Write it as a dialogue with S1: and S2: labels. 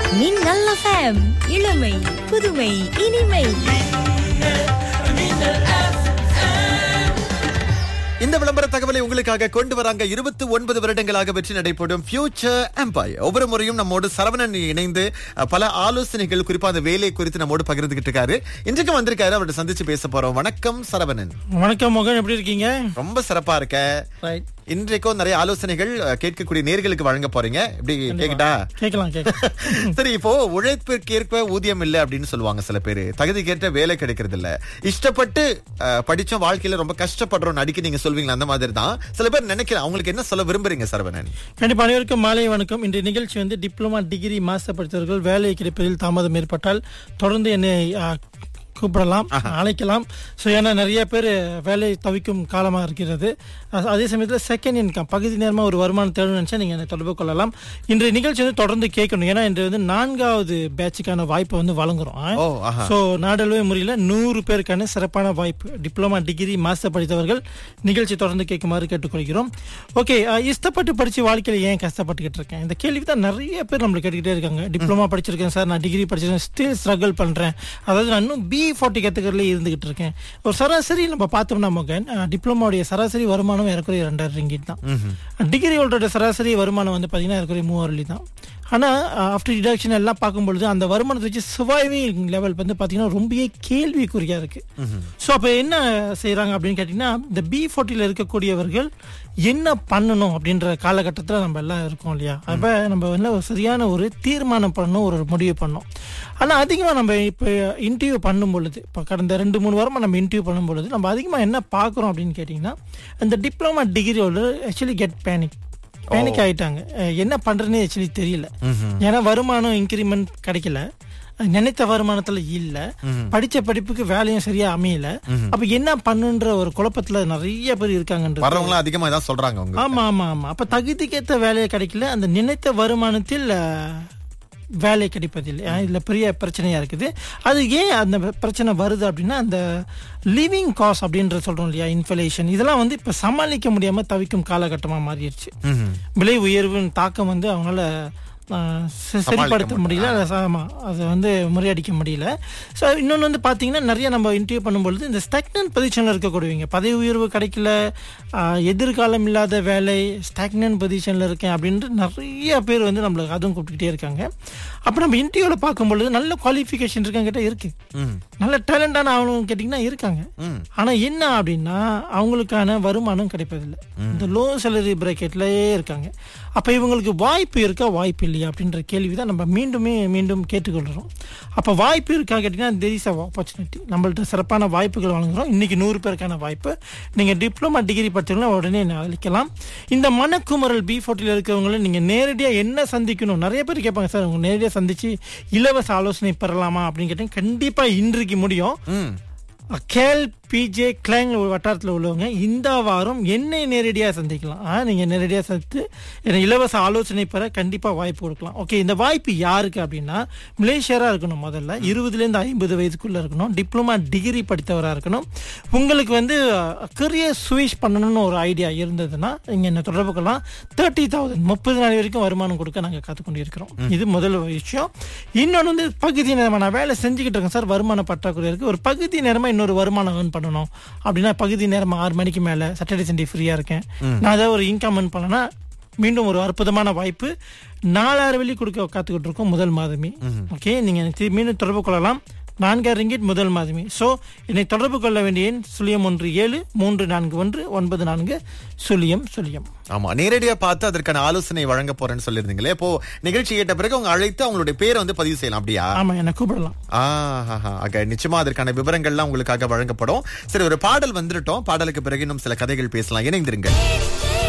S1: மின்னல் எஃப்எம் இளமை புதுமை இனிமை
S2: இந்த விளம்பர தகவலை உங்களுக்காக கொண்டு வராங்க இருபத்தி ஒன்பது வருடங்களாக வெற்றி நடைபெறும் ஃபியூச்சர் எம்பையர் ஒவ்வொரு முறையும் நம்மோடு சரவணன் இணைந்து அஹ், பல ஆலோசனைகள் குறிப்பா அந்த வேலை குறித்து நம்மோடு பகிர்ந்துகிட்டு இருக்காரு இன்றைக்கு வந்திருக்காரு அவர்கிட்ட சந்திச்சு பேச போறோம் வணக்கம் சரவணன்
S3: வணக்கம் மோகன் எப்படி இருக்கீங்க
S2: ரொம்ப சிறப்பா இருக்க
S3: ரைட்
S2: இன்றைக்கும் நிறைய ஆலோசனைகள் அஹ், கேட்கக்கூடிய நேர்களுக்கு வழங்க போறீங்க இப்படி கேக்குதா
S3: கேட்கலாம் கேட்கலாம்
S2: சரி இப்போ உழைப்பிற்கேற்ப ஊதியம் இல்ல அப்படின்னு சொல்லுவாங்க சில பேரு தகுதிக்கேற்ற வேலை கிடைக்கிறது இல்ல இஷ்டப்பட்டு அஹ், படிச்சோம் வாழ்க்கையில ரொம்ப கஷ்டப்படுறோம் அடிக்கடி நீங்க சொல்வீங்களா அந்த மாதிரி தான் சில பேர் நினைக்கிறேன் அவங்களுக்கு என்ன சொல்ல விரும்புறீங்க சரவணன்
S3: கண்டிப்பா அனைவருக்கும் மாலை வணக்கம் இன்றைய நிகழ்ச்சி வந்து டிப்ளமா டிகிரி மாஸ்டர் படித்தவர்கள் வேலை கிடைப்பதில் தாமதம் ஏற்பட்டால் தொடர்ந்து என்னை ஆ, கூப்பிடலாம் அழைக்கலாம் ஸோ ஏன்னா நிறைய பேர் வேலை தவிக்கும் காலமாக இருக்கிறது அ- அதே சமயத்தில் செகண்ட் இன்கம் பகுதி நேரமாக ஒரு வருமானம் தேடணும்னு நினச்சா நீங்கள் என்னை தொடர்பு கொள்ளலாம் இன்றைய நிகழ்ச்சி வந்து தொடர்ந்து கேட்கணும் ஏன்னா இன்று வந்து நான்காவது பேட்சுக்கான வாய்ப்பை வந்து வழங்குறோம்
S2: ஓ ஆஹா
S3: ஸோ நாடளவு முறையில் நூறு பேருக்கான சிறப்பான வாய்ப்பு டிப்ளமா டிகிரி மாஸ்டர் படித்தவர்கள் நிகழ்ச்சி தொடர்ந்து கேட்குமாறு கேட்டுக்கொள்கிறோம் ஓகே இஷ்டப்பட்டு படிச்சு வாழ்க்கையில் ஏன் கஷ்டப்பட்டுக்கிட்டு இருக்கேன் இந்த கேள்வி தான் நிறைய பேர் நம்மளுக்கு கேட்டுக்கிட்டே இருக்காங்க டிப்ளமா படிச்சிருக்கேன் சார் நான் டிகிரி படிச்சிருக்கேன் ஸ்டில் ஸ்ட்ரகிள் பண்ணுறேன் அதாவது நான் இன்னும் பி ஃபார்ட்டி கேட்டகரியில் இருந்துகிட்டு இருக்கேன் ஒரு சராசரி நம்ம பார்த்தோம்னா மகன் டிப்ளமாவுடைய சராசரி வருமானம் ஏறக்குறைய ரெண்டாயிரம் ரிங்கிட் தான் டிகிரி ஹோல்டரோட சராசரி வருமானம் வந்து பார்த்தீங்கன்னா ஏறக்குறைய மூவாயிரம் தான் ஆனால் ஆஃப்டர் டிடக்ஷன் எல்லாம் பார்க்கும்பொழுது அந்த வருமானத்தை வச்சு சர்வைவிங் லெவல் வந்து பார்த்தீங்கன்னா ரொம்பவே கேள்விக்குறியாக இருக்கு ஸோ அப்போ என்ன செய்கிறாங்க அப்படின்னு கேட்டிங்கன்னா இந்த பி ஃபோர்ட்டியில் இருக்கக்கூடியவர்கள் என்ன பண்ணணும் அப்படின்ற காலகட்டத்தில் நம்ம எல்லாம் இருக்கோம் இல்லையா அப்போ நம்ம வந்து ஒரு சரியான ஒரு தீர்மானம் பண்ணணும் ஒரு முடிவு பண்ணோம் ஆனால் அதிகமாக நம்ம இப்போ இன்டர்வியூ பண்ணும் பொழுது இப்போ கடந்த ரெண்டு மூணு வாரமாக நம்ம இன்டர்வியூ பண்ணும் பொழுது நம்ம அதிகமாக என்ன பார்க்குறோம் அப்படின்னு கேட்டிங்கன்னா இந்த டிப்ளமா டிகிரியோட ஆக்சுவலி கெட் பேனிக் பேனிக் ஆயிட்டாங்க அஹ் என்ன பண்றதுன்னு ஆக்சுவலி தெரியல ஏன்னா வருமானம் இன்க்ரிமெண்ட் கிடைக்கல அஹ் நினைத்த வருமானத்துல இல்ல படிச்ச படிப்புக்கு வேலையும் சரியா அமையல அப்ப என்ன பண்ணுன்ற ஒரு குழப்பத்துல நிறைய பேர் இருக்காங்கன்றது
S2: வர்றவங்க அதிகமா இதான் சொல்றாங்க அவங்க
S3: ஆமா ஆமா ஆமா அப்ப தகுதிக்கேத்த வேலையை கிடைக்கல அந்த நினைத்த வருமானத்தில் அஹ், வேலை கிடைப்பதில்லை அஹ் இதுல பெரிய பிரச்சனையா இருக்குது அது ஏன் அந்த பிரச்சனை வருது அப்படின்னா அந்த லிவிங் காஸ்ட் அப்படின்ற சொல்றோம் இல்லையா இன்ஃபலேஷன் இதெல்லாம் வந்து இப்ப சமாளிக்க முடியாம தவிக்கும் காலகட்டமா மாறிடுச்சு
S2: ம்ஹும்.
S3: விலை உயர்வின் தாக்கம் வந்து அவங்களால ஆஹ், ச- சரிப்படுத்த முடியல அது ச- ஆமா அதை வந்து முறியடிக்க முடியல ஸோ இன்னொன்று வந்து பார்த்தீங்கன்னா நிறைய நம்ம இன்டர்வியூ பண்ணும்பொழுது இந்த ஸ்டாக்னன்ட் பொசிஷனில் இருக்கக்கூடியவங்க பதவி உயர்வு கிடைக்கல ஆஹ், எதிர்காலம் இல்லாத வேலை ஸ்டாக்னன்ட் பொசிஷனில் இருக்கேன் அப்படின்ட்டு நிறைய பேர் வந்து நம்மளுக்கு அதுவும் கூப்பிட்டுக்கிட்டே இருக்காங்க அப்போ நம்ம இன்டர்வியூவில் பார்க்கும்பொழுது நல்ல குவாலிஃபிகேஷன் இருக்காங்க கிட்ட இருக்கு
S2: ம்.
S3: நல்ல டேலண்டான ஆளுங்க கேட்டிங்கன்னா இருக்காங்க
S2: ம்.
S3: ஆனா என்ன அப்படின்னா அவங்களுக்கான வருமானம் கிடைப்பதில்லை இந்த லோ சேலரி பிரேக்கெட்லயே இருக்காங்க அப்ப இவங்களுக்கு வாய்ப்பு இருக்கா வாய்ப்பு இல்லையா அப்படின்ற கேள்வி தான் நம்ம மீண்டுமே மீண்டும் கேட்டுக்கொள்கிறோம் அப்ப வாய்ப்பு இருக்கா கேட்டீங்கன்னா தெர் இஸ் ஆப்பர்ச்சுனிட்டி நம்மள்ட்ட சிறப்பான வாய்ப்புகள் வழங்குறோம் இன்னைக்கு நூறு பேருக்கான வாய்ப்பு நீங்க டிப்ளமா டிகிரி படிச்சவங்கள உடனே அளிக்கலாம் இந்த மனக்குமரல் பி ஃபோர்ட்டியில் இருக்கிறவங்கள நீங்க நேரடியா என்ன சந்திக்கணும் நிறைய பேர் கேட்பாங்க சார் உங்க நேரடியா சந்திச்சு இலவச ஆலோசனை பெறலாமா அப்படின்னு கேட்டீங்க கண்டிப்பா இன்றைக்கு முடியும்
S2: ம்.
S3: கேல் பிஜே கிளாங் வட்டாரத்தில் உள்ளவங்க இந்த வாரம் என்னை நேரடியாக சந்திக்கலாம் ஆ, நீங்க நேரடியாக சந்தித்து என்னை இலவச ஆலோசனை பெற கண்டிப்பா வாய்ப்பு கொடுக்கலாம் ஓகே இந்த வாய்ப்பு யாருக்கு அப்படின்னா மலேசியரா இருக்கணும் முதல்ல இருபதுலேருந்து ஐம்பது வயதுக்குள்ள இருக்கணும் டிப்ளமா டிகிரி படித்தவரா இருக்கணும் உங்களுக்கு வந்து கரியர் சுவிச் பண்ணணும்னு ஒரு ஐடியா இருந்ததுன்னா நீங்க என்ன தொடர்பு கொள்ளலாம் தேர்ட்டி தௌசண்ட் முப்பது நாள் வரைக்கும் வருமானம் கொடுக்க நாங்கள் காத்துக்கொண்டு இருக்கிறோம் இது முதல் விஷயம் இன்னொன்று வந்து பகுதி நேரமா நான் வேலை செஞ்சுக்கிட்டு இருக்கேன் சார் வருமான பற்றாக்குறை இருக்கு ஒரு பகுதி நேரமா இன்னொரு வருமானம் earn பண்ணணும் அப்படின்னா பகுதி நேரமா ஆறு மணிக்கு மேல சாட்டர்டே சண்டே ஃப்ரீயா இருக்கேன் நான் ஏதாவது ஒரு இன்கம் earn பண்ணனா மீண்டும் ஒரு அற்புதமான வாய்ப்பு நாலாயிரம் வெள்ளி கொடுக்க காத்துக்கிட்டு இருக்கோம் முதல் மாதமே ஓகே நீங்க எனக்கு திரும்பி மீண்டும் தொடர்பு கொள்ளலாம் நான்காயிரம் ரிங்கிட் முதல் மாதமே ஸோ என்னை தொடர்பு கொள்ள வேண்டிய எண் சுழியம் ஒன்று ஏழு மூன்று நான்கு ஒன்று ஒன்பது நான்கு சுழியம் சுழியம்
S2: ஆமா நேரடியா பார்த்து அதற்கான ஆலோசனை வழங்க போறேன்னு சொல்லியிருந்தீங்களே இப்போ நிகழ்ச்சி கேட்ட பிறகு அவங்க அழைத்து அவங்களுடைய பேரை வந்து பதிவு செய்யலாம் அப்படியா
S3: ஆமா என்னை கூப்பிடலாம்
S2: ஆஹா ஆக நிச்சயமா அதற்கான விவரங்கள்லாம் உங்களுக்காக வழங்கப்படும் சரி ஒரு பாடல் வந்துட்டோம் பாடலுக்கு பிறகு இன்னும் சில கதைகள் பேசலாம் இணைந்திருங்க